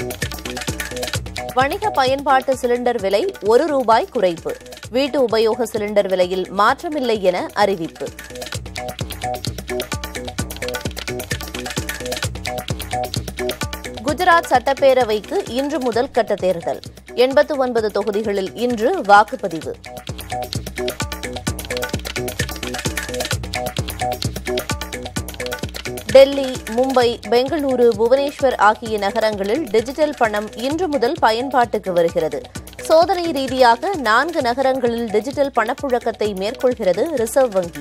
வணிக பயன்பாட்டு சிலிண்டர் விலை ஒரு ரூபாய் குறைப்பு வீட்டு உபயோக சிலிண்டர் விலையில் மாற்றமில்லை என அறிவிப்பு குஜராத் சட்டப்பேரவைக்கு இன்று முதல் கட்ட தேர்தல் எண்பத்து ஒன்பது தொகுதிகளில் இன்று வாக்குப்பதிவு டெல்லி மும்பை பெங்களூரு புவனேஸ்வர் ஆகிய நகரங்களில் டிஜிட்டல் பணம் இன்று முதல் பயன்பாட்டுக்கு வருகிறது சோதனை ரீதியாக நான்கு நகரங்களில் டிஜிட்டல் பணப்புழக்கத்தை மேற்கொள்கிறது ரிசர்வ் வங்கி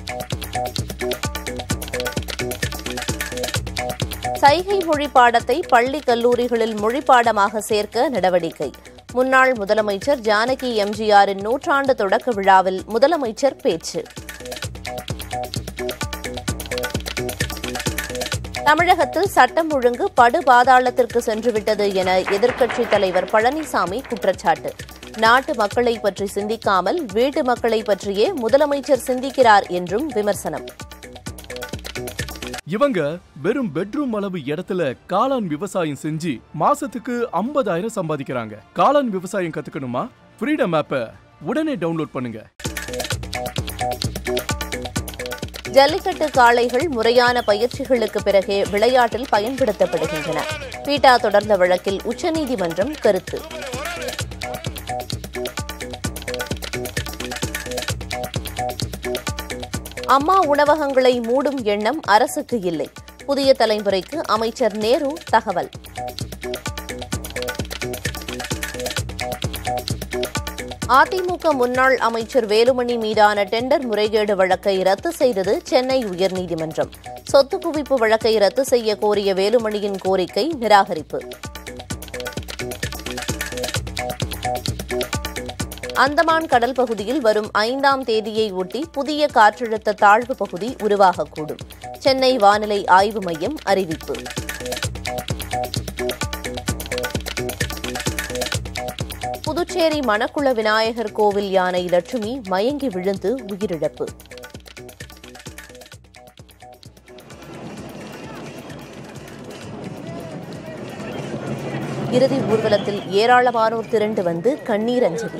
சைகை மொழி பாடத்தை பள்ளி கல்லூரிகளில் மொழிப்பாடமாக சேர்க்க நடவடிக்கை முன்னாள் முதலமைச்சர் ஜானகி எம்ஜிஆரின் நூற்றாண்டு தொடக்க விழாவில் முதலமைச்சர் பேச்சு தமிழகத்தில் சட்டம் ஒழுங்கு படுபாதாளத்திற்கு சென்றுவிட்டது என எதிர்க்கட்சித் தலைவர் பழனிசாமி குற்றச்சாட்டு நாட்டு மக்களை பற்றி சிந்திக்காமல் வீட்டு மக்களை பற்றியே முதலமைச்சர் சிந்திக்கிறார் என்றும் விமர்சனம் இவங்க வெறும் பெட்ரூம் அளவு இடத்துல காளான் விவசாயம் செஞ்சு மாசத்துக்கு 50000 சம்பாதிக்கிறாங்க காளான் விவசாயம் கத்துக்கணுமா ஃப்ரீடம் ஆப்பை உடனே டவுன்லோட் பண்ணுங்க ஜல்லிக்கட்டு காளைகள் முறையான பயிற்சிகளுக்கு பிறகே விளையாட்டில் பயன்படுத்தப்படுகின்றன பீட்டா தொடர்ந்த வழக்கில் உச்சநீதிமன்றம் கருத்து அம்மா உணவகங்களை மூடும் எண்ணம் அரசுக்கு இல்லை புதிய தலைமுறைக்கு அமைச்சர் நேரு தகவல் அதிமுக முன்னாள் அமைச்சர் வேலுமணி மீதான டெண்டர் முறைகேடு வழக்கை ரத்து செய்தது சென்னை உயர்நீதிமன்றம் சொத்து குவிப்பு வழக்கை ரத்து செய்ய கோரிய வேலுமணியின் கோரிக்கை நிராகரிப்பு அந்தமான் கடல் பகுதியில் வரும் ஐந்தாம் தேதியை ஒட்டி புதிய காற்றழுத்த தாழ்வு பகுதி உருவாகக்கூடும் சென்னை வானிலை ஆய்வு மையம் அறிவிப்பு புதுச்சேரி மணக்குள விநாயகர் கோவில் யானை லட்சுமி மயங்கி விழுந்து உயிரிழப்பு இறுதி ஊர்வலத்தில் ஏராளமானோர் திரண்டு வந்து கண்ணீர் அஞ்சலி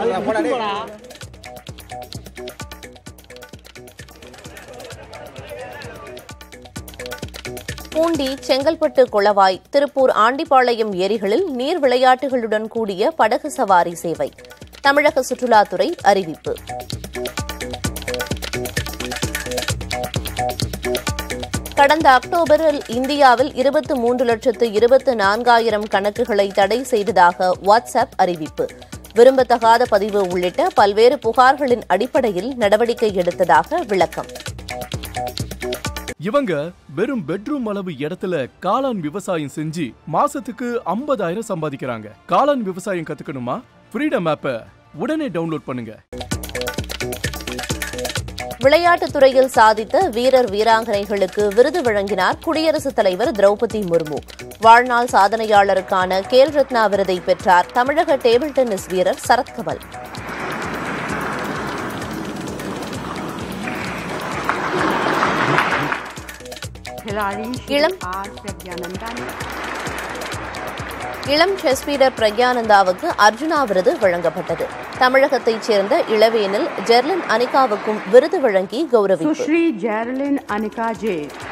பூண்டி செங்கல்பட்டு குளவாய் திருப்பூர் ஆண்டிப்பாளையம் ஏரிகளில் நீர் விளையாட்டுகளுடன் கூடிய படகு சவாரி சேவை தமிழக சுற்றுலாத்துறை அறிவிப்பு கடந்த அக்டோபரில் இந்தியாவில் இருபத்து மூன்று லட்சத்து இருபத்து நான்காயிரம் கணக்குகளை தடை செய்ததாக வாட்ஸ்அப் அறிவிப்பு விரும்பத்தகாத பதிவு உள்ளிட்ட பல்வேறு புகார்களின் அடிப்படையில் நடவடிக்கை எடுத்ததாக விளக்கம் இவங்க வெறும் பெட்ரூம் அளவு இடத்துல காளான் விவசாயம் செஞ்சு மாசத்துக்கு 50000 சம்பாதிக்கிறாங்க காளான் விவசாயம் கத்துக்கணுமா ஃப்ரீடம் ஆப்பை உடனே டவுன்லோட் பண்ணுங்க விளையாட்டுத் துறையில் சாதித்த வீரர் வீராங்கனைகளுக்கு விருது வழங்கினார் குடியரசுத் தலைவர் திரௌபதி முர்மு வாழ்நாள் சாதனையாளருக்கான கேல் ரத்னா விருதை பெற்றார் தமிழக டேபிள் டென்னிஸ் வீரர் சரத்கமல் खिलाड़ी इलम- आर प्रज्ञानंदा ने இளம் செஸ் வீரர் பிரக்யானந்தாவுக்கு அர்ஜுனா விருது வழங்கப்பட்டது தமிழகத்தைச் சேர்ந்த இளவேனில் ஜெர்லின் அனிகாவுக்கும் விருது வழங்கி கௌரவிப்பு सुश्री जैरलिन अनिका जे